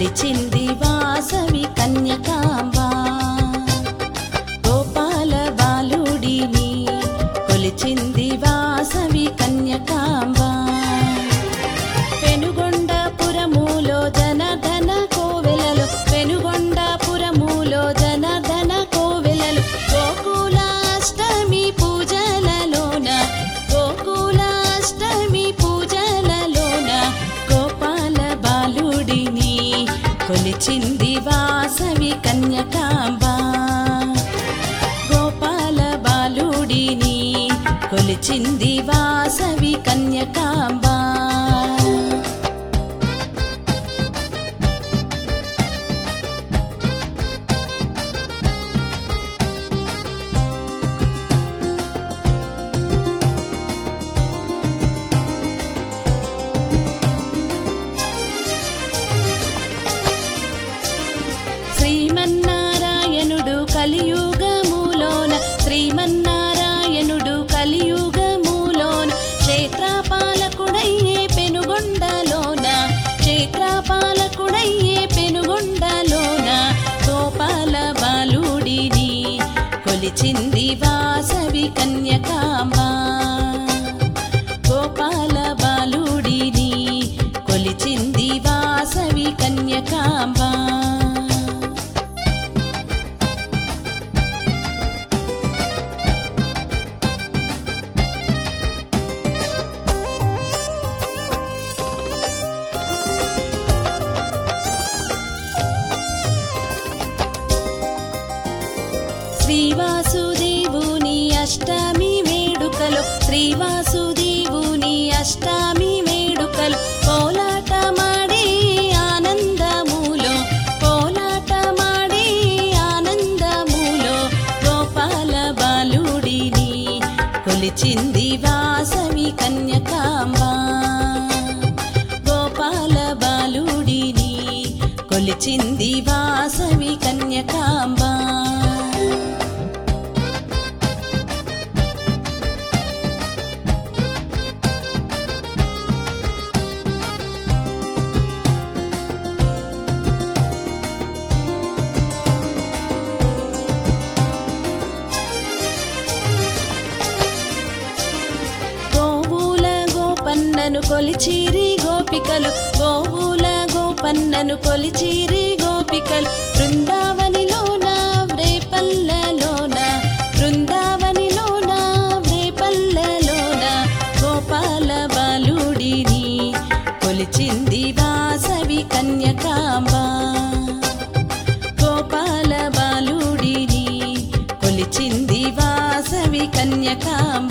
కొలిచింది వాసవి కన్యకాంబ గోపాల బాలుడిని కొలిచింది వాసవి కన్యకాంబ పెనుగొండపురములో జనధన కోవెలలో పెనుగొండపురములో జనధన కోవెలలో గోకులాష్టమి పూజలలోన గోకులాష్టమి పూజలలోన గోపాల బాలుడిని కొలిచింది వాసవి కన్యకాంబ గోపాల బాలుడిని కొలిచింది వాసవి కన్యకాంబ శ్రీమన్నారాయణుడు కలియుగములోన శ్రీమన్నారాయణుడు కలియుగములోన క్షేత్రపాలకుడయ్యే పెనుగొండలోన క్షేత్రపాలకుడయ్యే పెనుగొండలోన గోపాల బాలుడిని కొలిచింది వాసవి కన్యకాంబ గోపాల బాలుడిని కొలిచింది వాసవి కన్యకాంబ శ్రీవాసుదేవుని అష్టమి వేడుకలు శ్రీవాసుదేవుని అష్టమి వేడుకలు కోలాట మాడే ఆనందములో కోలాట మాడే ఆనందములో గోపాల బాలుడిని కొలిచింది వాసవి కన్యకాంబ గోపాల బాలుడిని కొలిచింది వాసవి కన్యకాంబ గోవుల గోపన్నను కొలిచిరి గోపికలు గోవుల గోపన్నను కొలిచిరి గోపికలు బృందావనిలోన వ్రేపల్లలోన బృందావనిలోన వ్రేపల్లలోన గోపాల బాలుడిని కొలిచింది వాసవి కన్యకాంబ గోపాల బాలుడిని కొలిచింది వాసవి కన్యకాంబ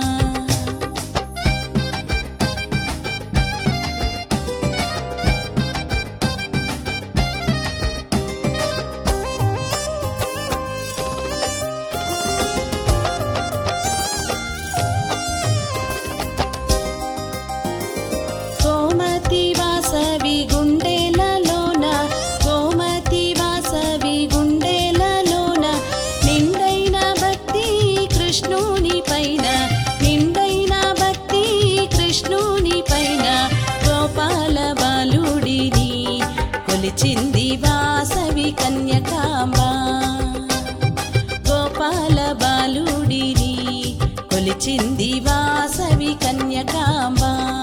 గోమతి వాసవి గుండెలలోన గోమతి వాసవి గుండెలలోన నిండైన భక్తి కృష్ణుని పైన నిండైన భక్తి కృష్ణుని పైన గోపాల బాలుడిని కొలిచింది వాసవి కన్యకాంబ గోపాల బాలుడిని కొలిచింది వాసవి కన్యకాంబ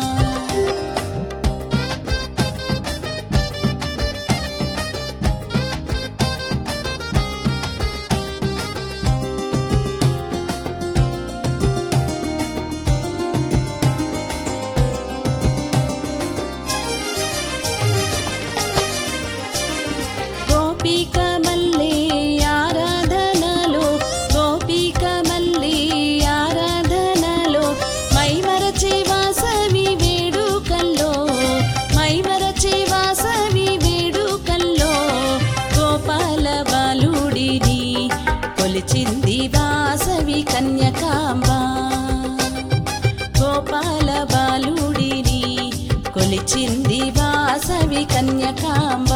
గోపిక మల్లే ఆరాధనలో గోపిక మల్లే ఆరాధనలో మైమరచి వాసవి వేడుకల్లో మైమరచి వాసవి వేడుకల్లో గోపాల బాలుడిని కొలిచింది వాసవి కన్యకాంబ గోపాల బాలుడిని కొలిచింది వాసవి కన్యకాంబ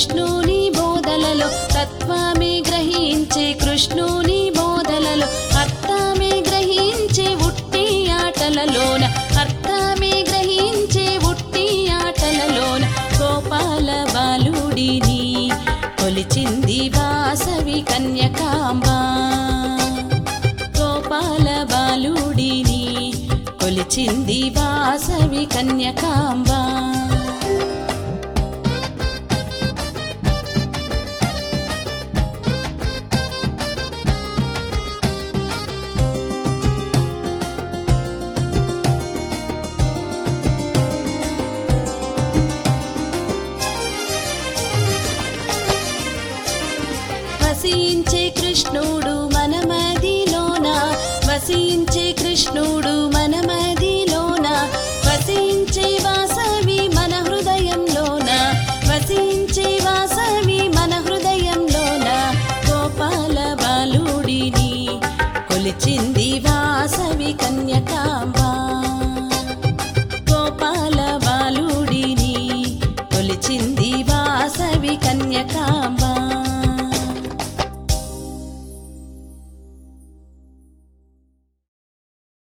కృష్ణుని బోధలలో తత్వమే గ్రహించే కృష్ణుని బోధలలో అర్థమే గ్రహించే ఉట్టి ఆటలలోన అర్థమే గ్రహించే ఉట్టి ఆటలలోన గోపాల బాలుడిని కొలిచింది వాసవి కన్యకాంబ గోపాల బాలుడిని కొలిచింది వాసవి కన్యకాంబ వసించే కృష్ణుడు మనమదిలోన వసించే కృష్ణుడు